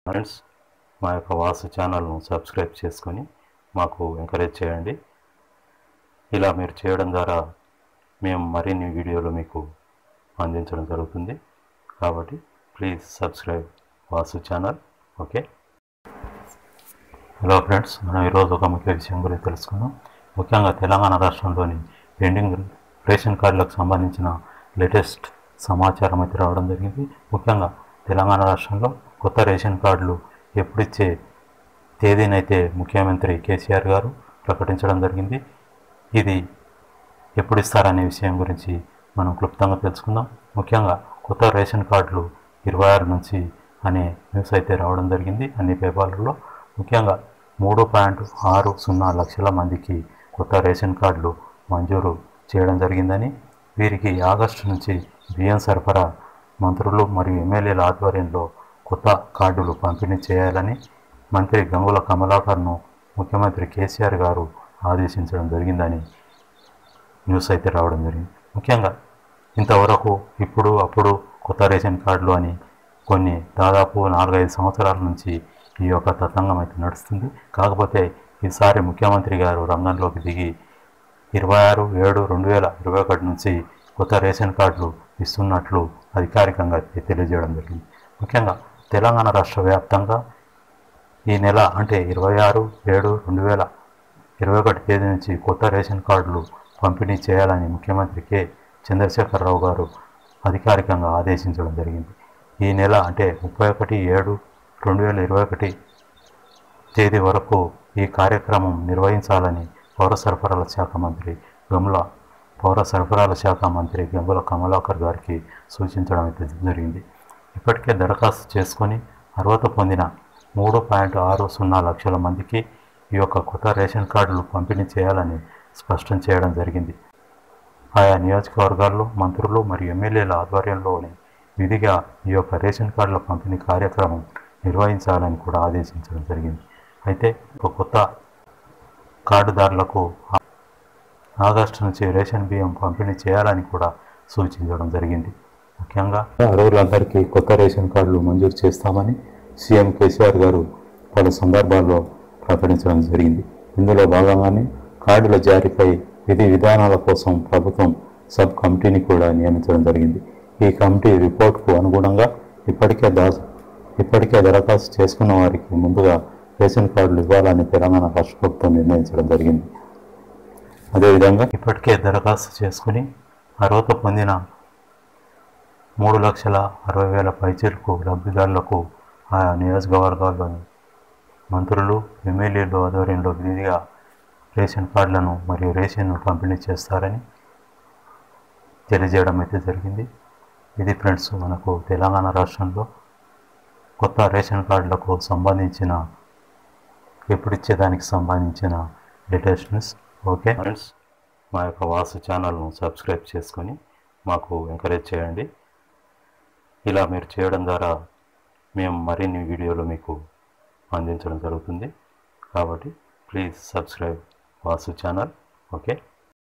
friends మా యొక్క వాసు ఛానల్ను సబ్స్క్రైబ్ చేసుకొని మాకు ఎంకరేజ్ చేయండి ఇలా మీరు చేయడం ద్వారా మేము మరిన్ని వీడియోలు మీకు అందించడం జరుగుతుంది కాబట్టి please subscribe Vasu channel okay hello friends మనం ఈరోజు ఒక ముఖ్య విషయం గురించి తెలుసుకుందాం ముఖ్యంగా తెలంగాణ రాష్ట్రంలోని పెండింగ్ రేషన్ కార్డులకు సంబంధించిన లేటెస్ట్ సమాచారం అయితే రావడం జరిగింది ముఖ్యంగా తెలంగాణ రాష్ట్రంలో కొత్త రేషన్ కార్డులు ఎప్పుడు ఇచ్చే తేదీనైతే ముఖ్యమంత్రి కేసీఆర్ గారు ప్రకటించడం జరిగింది ఇది ఎప్పుడు ఇస్తారనే విషయం గురించి మనం క్లుప్తంగా తెలుసుకుందాం ముఖ్యంగా కొత్త రేషన్ కార్డులు ఇరవై ఆరు నుంచి అనే న్యూస్ అయితే రావడం జరిగింది అన్ని పేపర్లలో ముఖ్యంగా మూడు పాయింట్ ఆరు సున్నా లక్షల మందికి కొత్త రేషన్ కార్డులు మంజూరు చేయడం జరిగిందని వీరికి ఆగస్టు నుంచి బియ్యం సరఫరా మంత్రులు మరియు ఎమ్మెల్యేల ఆధ్వర్యంలో కొత్త కార్డులు పంపిణీ చేయాలని మంత్రి గంగుల కమలాకర్ను ముఖ్యమంత్రి కేసీఆర్ గారు ఆదేశించడం జరిగిందని న్యూస్ అయితే రావడం జరిగింది ముఖ్యంగా ఇంతవరకు ఇప్పుడు అప్పుడు కొత్త రేషన్ కార్డులు అని కొన్ని దాదాపు నాలుగైదు సంవత్సరాల నుంచి ఈ యొక్క తతంగం అయితే నడుస్తుంది కాకపోతే ఈసారి ముఖ్యమంత్రి గారు రంగంలోకి దిగి ఇరవై ఆరు ఏడు రెండు వేల ఇరవై ఒకటి నుంచి కొత్త రేషన్ కార్డులు ఇస్తున్నట్లు అధికారికంగా తెలియజేయడం జరిగింది ముఖ్యంగా తెలంగాణ రాష్ట్ర వ్యాప్తంగా ఈ నెల అంటే ఇరవై ఆరు ఏడు రెండు వేల ఇరవై ఒకటి తేదీ నుంచి కొత్త రేషన్ కార్డులు పంపిణీ చేయాలని ముఖ్యమంత్రి కె చంద్రశేఖరరావు గారు అధికారికంగా ఆదేశించడం జరిగింది ఈ నెల అంటే ముప్పై ఒకటి ఏడు రెండు వేల ఇరవై ఒకటి తేదీ వరకు ఈ కార్యక్రమం నిర్వహించాలని పౌర సరఫరాల శాఖ మంత్రి గంగుల పౌర సరఫరాల శాఖ మంత్రి గంగుల కమలాకర్ గారికి సూచించడం అయితే జరిగింది ఇప్పటికే దరఖాస్తు చేసుకొని అర్హత పొందిన మూడు పాయింట్ ఆరు సున్నా లక్షల మందికి ఈ యొక్క కొత్త రేషన్ కార్డులు పంపిణీ చేయాలని స్పష్టం చేయడం జరిగింది ఆయా నియోజకవర్గాల్లో మంత్రులు మరియు ఎమ్మెల్యేల ఆధ్వర్యంలోని విధిగా ఈ యొక్క రేషన్ కార్డుల పంపిణీ కార్యక్రమం నిర్వహించాలని కూడా ఆదేశించడం జరిగింది అయితే ఒక కొత్త కార్డుదారులకు ఆగస్టు నుంచి రేషన్ బియ్యం పంపిణీ చేయాలని కూడా సూచించడం జరిగింది ముఖ్యంగా అర్హులందరికీ కొత్త రేషన్ కార్డులు మంజూరు చేస్తామని సీఎం కేసీఆర్ గారు పలు సందర్భాల్లో ప్రకటించడం జరిగింది ఇందులో భాగంగానే కార్డుల జారీపై విధి విధానాల కోసం ప్రభుత్వం సబ్ కమిటీని కూడా నియమించడం జరిగింది ఈ కమిటీ రిపోర్ట్కు అనుగుణంగా ఇప్పటికే దా ఇప్పటికే దరఖాస్తు చేసుకున్న వారికి ముందుగా రేషన్ కార్డులు ఇవ్వాలని తెలంగాణ రాష్ట్ర ప్రభుత్వం నిర్ణయించడం జరిగింది అదేవిధంగా ఇప్పటికే దరఖాస్తు చేసుకుని అర్హత పొందిన మూడు లక్షల అరవై వేల పైచీలకు లబ్ధిదారులకు ఆయా నియోజకవర్గాల్లోని మంత్రులు ఎమ్మెల్యేలు ఆధ్వర్యంలో విధిగా రేషన్ కార్డులను మరియు రేషన్ను పంపిణీ చేస్తారని తెలియజేయడం అయితే జరిగింది ఇది ఫ్రెండ్స్ మనకు తెలంగాణ రాష్ట్రంలో కొత్త రేషన్ కార్డులకు సంబంధించిన ఎప్పుడు ఇచ్చేదానికి సంబంధించిన లేటెస్ట్ న్యూస్ ఓకే ఫ్రెండ్స్ మా యొక్క వాసు ఛానల్ను సబ్స్క్రైబ్ చేసుకొని మాకు ఎంకరేజ్ చేయండి ఇలా మీరు చేయడం ద్వారా మేము మరిన్ని వీడియోలు మీకు అందించడం జరుగుతుంది కాబట్టి please subscribe Vasu channel okay